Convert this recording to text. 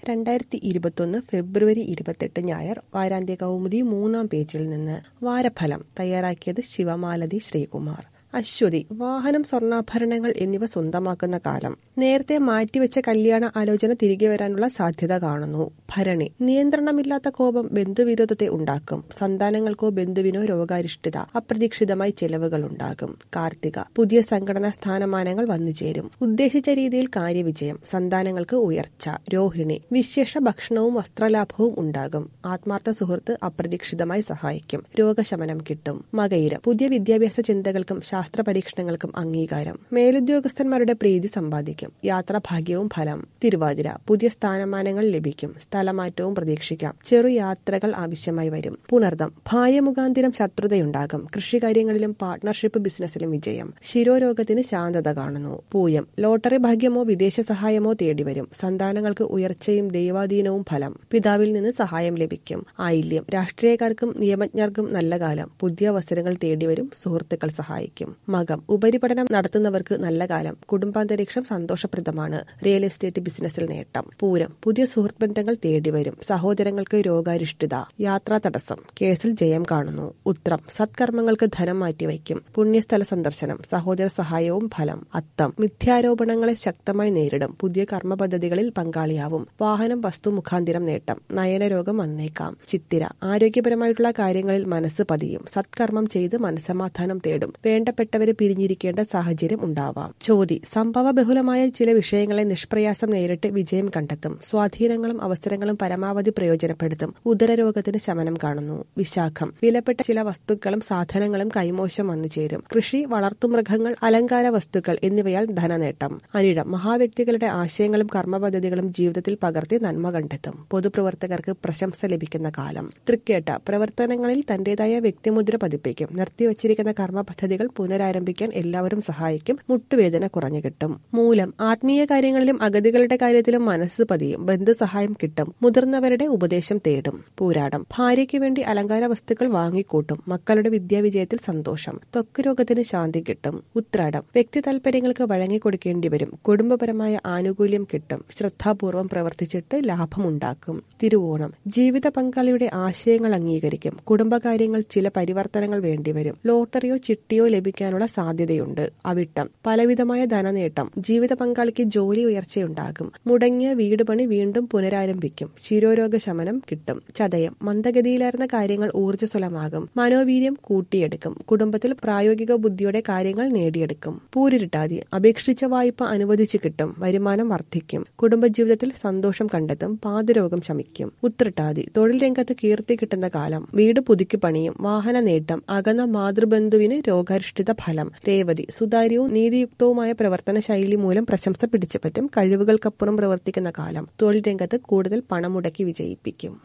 രണ്ടായിരത്തി ഇരുപത്തൊന്ന് ഫെബ്രുവരി ഇരുപത്തെട്ട് ഞായർ വാരാന്ത്യ കൗമുദി മൂന്നാം പേജിൽ നിന്ന് വാരഫലം തയ്യാറാക്കിയത് ശിവമാലതി ശ്രീകുമാർ അശ്വതി വാഹനം സ്വർണ്ണാഭരണങ്ങൾ എന്നിവ സ്വന്തമാക്കുന്ന കാലം നേരത്തെ മാറ്റിവെച്ച കല്യാണ ആലോചന തിരികെ വരാനുള്ള സാധ്യത കാണുന്നു ഭരണി നിയന്ത്രണമില്ലാത്ത കോപം ബന്ധുവിരോധത്തെ ഉണ്ടാക്കും സന്താനങ്ങൾക്കോ ബന്ധുവിനോ രോഗാരിഷ്ഠിത അപ്രതീക്ഷിതമായി ചെലവുകൾ ഉണ്ടാകും കാർത്തിക പുതിയ സംഘടനാ സ്ഥാനമാനങ്ങൾ വന്നുചേരും ഉദ്ദേശിച്ച രീതിയിൽ കാര്യവിജയം സന്താനങ്ങൾക്ക് ഉയർച്ച രോഹിണി വിശേഷ ഭക്ഷണവും വസ്ത്രലാഭവും ഉണ്ടാകും ആത്മാർത്ഥ സുഹൃത്ത് അപ്രതീക്ഷിതമായി സഹായിക്കും രോഗശമനം കിട്ടും മകയിരം പുതിയ വിദ്യാഭ്യാസ ചിന്തകൾക്കും ശാസ്ത്ര പരീക്ഷണങ്ങൾക്കും അംഗീകാരം മേലുദ്യോഗസ്ഥന്മാരുടെ പ്രീതി സമ്പാദിക്കും യാത്രാഭാഗ്യവും ഫലം തിരുവാതിര പുതിയ സ്ഥാനമാനങ്ങൾ ലഭിക്കും സ്ഥലമാറ്റവും പ്രതീക്ഷിക്കാം ചെറു യാത്രകൾ ആവശ്യമായി വരും പുണർദം ഭാര്യ മുഖാന്തിരം ശത്രുതയുണ്ടാകും കൃഷികാര്യങ്ങളിലും പാർട്ട്ണർഷിപ്പ് ബിസിനസ്സിലും വിജയം ശിരോരോഗത്തിന് ശാന്തത കാണുന്നു പൂയം ലോട്ടറി ഭാഗ്യമോ വിദേശ സഹായമോ തേടിവരും സന്താനങ്ങൾക്ക് ഉയർച്ചയും ദൈവാധീനവും ഫലം പിതാവിൽ നിന്ന് സഹായം ലഭിക്കും ആയില്യം രാഷ്ട്രീയക്കാർക്കും നിയമജ്ഞർക്കും നല്ല കാലം പുതിയ അവസരങ്ങൾ തേടിവരും സുഹൃത്തുക്കൾ സഹായിക്കും മകം ഉപരിപഠനം നടത്തുന്നവർക്ക് നല്ല കാലം കുടുംബാന്തരീക്ഷം സന്തോഷപ്രദമാണ് റിയൽ എസ്റ്റേറ്റ് ബിസിനസ്സിൽ നേട്ടം പൂരം പുതിയ സുഹൃത്ത് ബന്ധങ്ങൾ തേടിവരും സഹോദരങ്ങൾക്ക് രോഗാരിഷ്ഠിത യാത്രാ തടസ്സം കേസിൽ ജയം കാണുന്നു ഉത്രം സത്കർമ്മങ്ങൾക്ക് ധനം മാറ്റിവയ്ക്കും പുണ്യസ്ഥല സന്ദർശനം സഹോദര സഹായവും ഫലം അത്തം മിഥ്യാരോപണങ്ങളെ ശക്തമായി നേരിടും പുതിയ കർമ്മ പദ്ധതികളിൽ പങ്കാളിയാവും വാഹനം വസ്തു മുഖാന്തിരം നേട്ടം നയനരോഗം വന്നേക്കാം ചിത്തിര ആരോഗ്യപരമായിട്ടുള്ള കാര്യങ്ങളിൽ മനസ്സ് പതിയും സത്കർമ്മം ചെയ്ത് മനസ്സമാധാനം തേടും വേണ്ടപ്പെട്ടവരെ പിരിഞ്ഞിരിക്കേണ്ട സാഹചര്യം ഉണ്ടാവാം ചോതി സംഭവ ബഹുലമായ ചില വിഷയങ്ങളെ നിഷ്പ്രയാസം നേരിട്ട് വിജയം കണ്ടെത്തും സ്വാധീനങ്ങളും അവസരങ്ങളും പരമാവധി പ്രയോജനപ്പെടുത്തും ഉദരരോഗത്തിന് ശമനം കാണുന്നു വിശാഖം വിലപ്പെട്ട ചില വസ്തുക്കളും സാധനങ്ങളും കൈമോശം വന്നു ചേരും കൃഷി വളർത്തുമൃഗങ്ങൾ അലങ്കാര വസ്തുക്കൾ എന്നിവയാൽ ധനനേട്ടം അനിഴം മഹാവ്യക്തികളുടെ ആശയങ്ങളും കർമ്മപദ്ധതികളും ജീവിതത്തിൽ പകർത്തി നന്മ കണ്ടെത്തും പൊതുപ്രവർത്തകർക്ക് പ്രശംസ ലഭിക്കുന്ന കാലം തൃക്കേട്ട പ്രവർത്തനങ്ങളിൽ തന്റേതായ വ്യക്തിമുദ്ര പതിപ്പിക്കും നിർത്തിവച്ചിരിക്കുന്ന കർമ്മ പദ്ധതികൾ പുനരാരംഭിക്കാൻ എല്ലാവരും സഹായിക്കും മുട്ടുവേദന കുറഞ്ഞു കിട്ടും മൂലം ആത്മീയ കാര്യങ്ങളിലും അഗതികളുടെ കാര്യത്തിലും മനസ്സ് പതിയും ബന്ധുസഹായം കിട്ടും മുതിർന്നവരുടെ ഉപദേശം തേടും പൂരാടം ഭാര്യയ്ക്ക് വേണ്ടി അലങ്കാര വസ്തുക്കൾ വാങ്ങിക്കൂട്ടും മക്കളുടെ വിദ്യാവിജയത്തിൽ സന്തോഷം ത്വക്ക് രോഗത്തിന് ശാന്തി കിട്ടും ഉത്രാടം വ്യക്തി താൽപര്യങ്ങൾക്ക് വഴങ്ങിക്കൊടുക്കേണ്ടി വരും കുടുംബപരമായ ആനുകൂല്യം കിട്ടും ശ്രദ്ധാപൂർവം പ്രവർത്തിച്ചിട്ട് ലാഭമുണ്ടാക്കും തിരുവോണം ജീവിത പങ്കാളിയുടെ ആശയങ്ങൾ അംഗീകരിക്കും കുടുംബകാര്യങ്ങൾ ചില പരിവർത്തനങ്ങൾ വേണ്ടിവരും ലോട്ടറിയോ ചിട്ടിയോ ലഭിക്കാനുള്ള സാധ്യതയുണ്ട് അവിട്ടം പലവിധമായ ധനനേട്ടം ജീവിത പങ്കാളിക്ക് ജോലി ഉയർച്ചയുണ്ടാകും മുടങ്ങിയ വീട് പണി വീണ്ടും പുനരാരംഭിക്കും ശിരോരോഗ ശമനം കിട്ടും ചതയം മന്ദഗതിയിലായിരുന്ന കാര്യങ്ങൾ ഊർജ്ജസ്വലമാകും മനോവീര്യം കൂട്ടിയെടുക്കും കുടുംബത്തിൽ പ്രായോഗിക ബുദ്ധിയോടെ കാര്യങ്ങൾ നേടിയെടുക്കും പൂരിരുട്ടാതി അപേക്ഷിച്ച വായ്പ അനുവദിച്ചു കിട്ടും വരുമാനം വർദ്ധിക്കും കുടുംബജീവിതത്തിൽ സന്തോഷം കണ്ടെത്തും പാതരോഗം ശമിക്കും ഉത്രട്ടാതി തൊഴിൽ രംഗത്ത് കീർത്തി കിട്ടുന്ന കാലം വീട് പുതുക്കി പണിയും വാഹന നേട്ടം അകന്ന മാതൃബന്ധുവിന് രോഗാരിഷ്ഠിത ഫലം രേവതി സുതാര്യവും നീതിയുക്തവുമായ പ്രവർത്തന ശൈലി മൂലം പ്രശംസ പിടിച്ചുപറ്റും കഴിവുകൾക്കപ്പുറം പ്രവർത്തിക്കുന്ന കാലം തൊഴിൽ രംഗത്ത് കൂടുതൽ പണം മുടക്കി വിജയിപ്പിക്കും